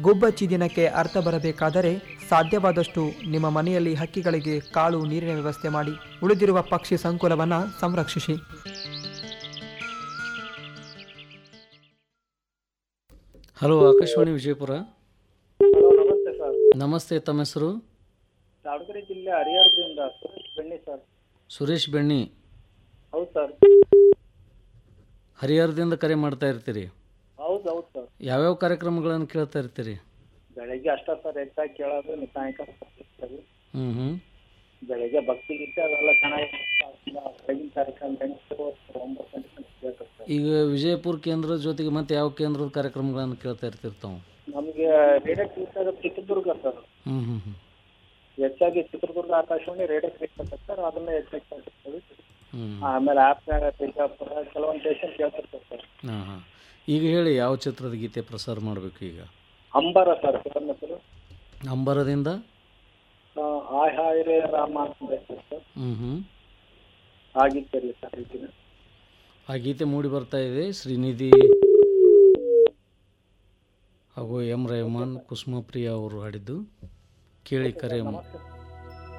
ಗುಬ್ಬಚ್ಚಿ ದಿನಕ್ಕೆ ಅರ್ಥ ಬರಬೇಕಾದರೆ ಸಾಧ್ಯವಾದಷ್ಟು ನಿಮ್ಮ ಮನೆಯಲ್ಲಿ ಹಕ್ಕಿಗಳಿಗೆ ಕಾಳು ನೀರಿನ ವ್ಯವಸ್ಥೆ ಮಾಡಿ ಉಳಿದಿರುವ ಪಕ್ಷಿ ಸಂಕುಲವನ್ನು ಸಂರಕ್ಷಿಸಿ ಹಲೋ ಆಕಾಶವಾಣಿ ವಿಜಯಪುರ ಹಲೋ ನಮಸ್ತೆ ಸರ್ ನಮಸ್ತೆ ತಮ್ಮ ಹೆಸರು ದಾವಣಗೆರೆ ಜಿಲ್ಲೆ ಹರಿಹರದಿಂದ ಸುರೇಶ್ ಬೆಣ್ಣಿ ಸರ್ ಸುರೇಶ್ ಬೆಣ್ಣಿ ಹೌದು ಸರ್ ಹರಿಹರದಿಂದ ಕರೆ ಮಾಡ್ತಾ ಇರ್ತೀರಿ ಹೌದು ಹೌದು ಸರ್ ಯಾವ್ಯಾವ ಕಾರ್ಯಕ್ರಮಗಳನ್ನು ಕೇಳ್ತಾ ಇರ್ತೀರಿ ಬೆಳಗ್ಗೆ ಅಷ್ಟೇ ಸರ್ ಹೆಚ್ಚಾಗಿ ಕೇಳೋದು ನೀವು ಸಾಯಂಕಾಲ ಕೇಳ್ತೀವಿ. ಹ್ಞೂ ಹ್ಞೂ ಬೆಳಗ್ಗೆ ಭಕ್ತಿ ಗೀತೆ ಅದೆಲ್ಲ ಚೆನ್ನಾಗಿ ಬೆಳಗಿನ ಕಾರ್ಯಕ್ರಮ ಎಂಟು ಒಂಬತ್ತು ಗಂಟೆ ತನಕ ಕೇಳ್ತಾರೆ ಸರ್ ಈಗ ವಿಜಯಪುರ ಕೇಂದ್ರದ ಜೊತೆಗೆ ಮತ್ತೆ ಯಾವ ಕೇಂದ್ರದ ಕಾರ್ಯಕ್ರಮಗಳನ್ನು ಕೇಳ್ತಾ ಇರ್ತಿರ್ತಾವೆ ನಮಗೆ ರೇಡಿಯೋ ಕೇಳ್ತಾರೆ ಚಿತ್ರದುರ್ಗ ಸರ್ ಹ್ಞೂ ಹ್ಞೂ ಹ್ಞೂ ಹೆಚ್ಚಾಗಿ ಚಿತ್ರದುರ್ಗ ಆಕಾಶವಾಣಿ ರೇಡಿಯೋ ಕೇಳ್ತಾರೆ ಸರ್ ಅದನ್ನ ಹೆಚ್ಚಾಗಿ ಕೇಳ್ತಿರ್ತೀವಿ ಹ್ಞೂ ಆಮೇಲೆ ಆ್ಯಪ್ನಾಗ ಬಿಜಾಪುರ ಕೆಲವೊಂದು ಸ್ಟೇಷನ್ ಕೇಳ್ತಿರ್ತಾರೆ ಸರ್ ಹಾಂ ಹಾಂ ಈಗ ಹೇಳಿ ಯಾವ ಚಿತ್ರದ ಗೀತೆ ಪ್ರಸಾರ ಮಾಡಬೇಕು ಈಗ ಅಂಬರ ಸರ್ ಫಿಲಮ್ ಹೆಸರು ಅಂಬರದಿಂದ ಆ, ಹಾಯ್ ಹಾಯ್ ರೇ ರಾಮ ಅಂತ ಹೇಳ್ತಾರೆ ಸರ್ ಹ್ಞೂ ಹ್ಞೂ ಆಗಿತ್ತಲ್ಲಿ ಸರ್ ಇದನ್ನ ಆ ಗೀತೆ ಮೂಡಿ ಬರ್ತಾ ಇದೆ ಶ್ರೀನಿಧಿ ಹಾಗೂ ಎಂ ರೆಹಮಾನ್ ಕುಸುಮಪ್ರಿಯ ಅವರು ಹಾಡಿದ್ದು ಕೇಳಿ ಕರೆ ನಮಸ್ತೆ